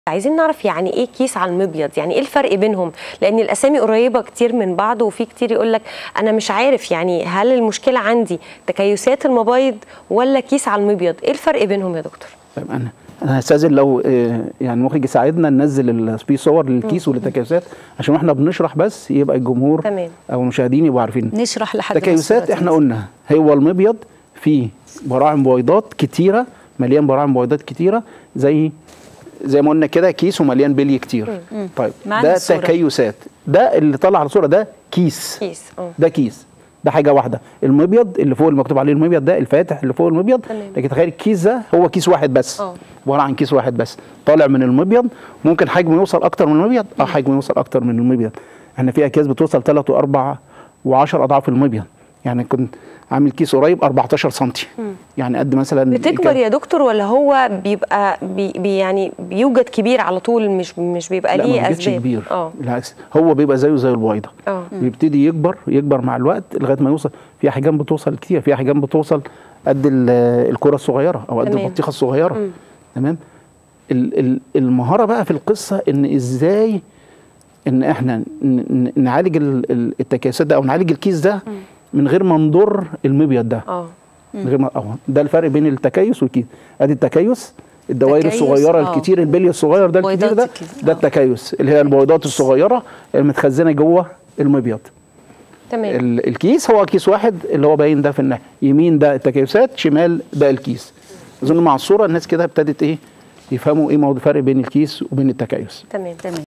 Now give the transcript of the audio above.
عايزين نعرف يعني ايه كيس على المبيض يعني ايه الفرق بينهم لان الاسامي قريبه كتير من بعض وفي كتير يقول لك انا مش عارف يعني هل المشكله عندي تكيسات المبايض ولا كيس على المبيض ايه الفرق بينهم يا دكتور طيب انا انا هستاذن لو آه، يعني المخرج يساعدنا ننزل ال- في صور للكيس وللتكيسات عشان واحنا بنشرح بس يبقى الجمهور تمام. او المشاهدين يبقوا عارفين نشرح لحد ما التكيسات الصورة احنا تنزل. قلنا هو المبيض فيه براعم بويضات كتيره مليان براعم بويضات كتيره زي زي ما قلنا كده كيس ومليان بلي كتير طيب معانا ده الصورة. تكيسات ده اللي طلع على الصوره ده كيس كيس اه ده كيس ده حاجه واحده المبيض اللي فوق المكتوب عليه المبيض ده الفاتح اللي فوق المبيض تمام. لكن تخيل الكيس ده هو كيس واحد بس اه. عباره عن كيس واحد بس طالع من المبيض ممكن حجمه يوصل اكتر من المبيض اه حجمه يوصل اكتر من المبيض احنا في اكياس بتوصل 3 و4 و10 اضعاف المبيض يعني كنت عامل كيس قريب 14 سم يعني قد مثلا بتكبر يا دكتور ولا هو بيبقى بي بي يعني بيوجد كبير على طول مش مش بيبقى لا ما ليه بيجيش اسباب كبير اه بالعكس هو بيبقى زيه زي البويضه اه بيبتدي يكبر يكبر مع الوقت لغايه ما يوصل في احجام بتوصل كتير في احجام بتوصل قد ال- الكره الصغيره او قد تمام. البطيخه الصغيره مم. تمام ال- ال- المهاره بقى في القصه ان ازاي ان احنا ن- ن- نعالج ال- ال- التكيسات ده او نعالج الكيس ده من غير ما نضر المبيض ده اه من غير ما اه ده الفرق بين التكيس والكيس ادي التكيس الدوائر تكيس، الصغيره آه. الكتير البلي الصغير ده الكتير بويضات ده الكتير، ده آه. التكيس اللي هي البويضات الصغيره المتخزنه جوه المبيض تمام ال- الكيس هو كيس واحد اللي هو باين ده في الناحيه يمين ده التكيسات شمال ده الكيس اظن مع الصوره الناس كده ابتدت ايه يفهموا ايه موضوع الفرق بين الكيس وبين التكيس تمام تمام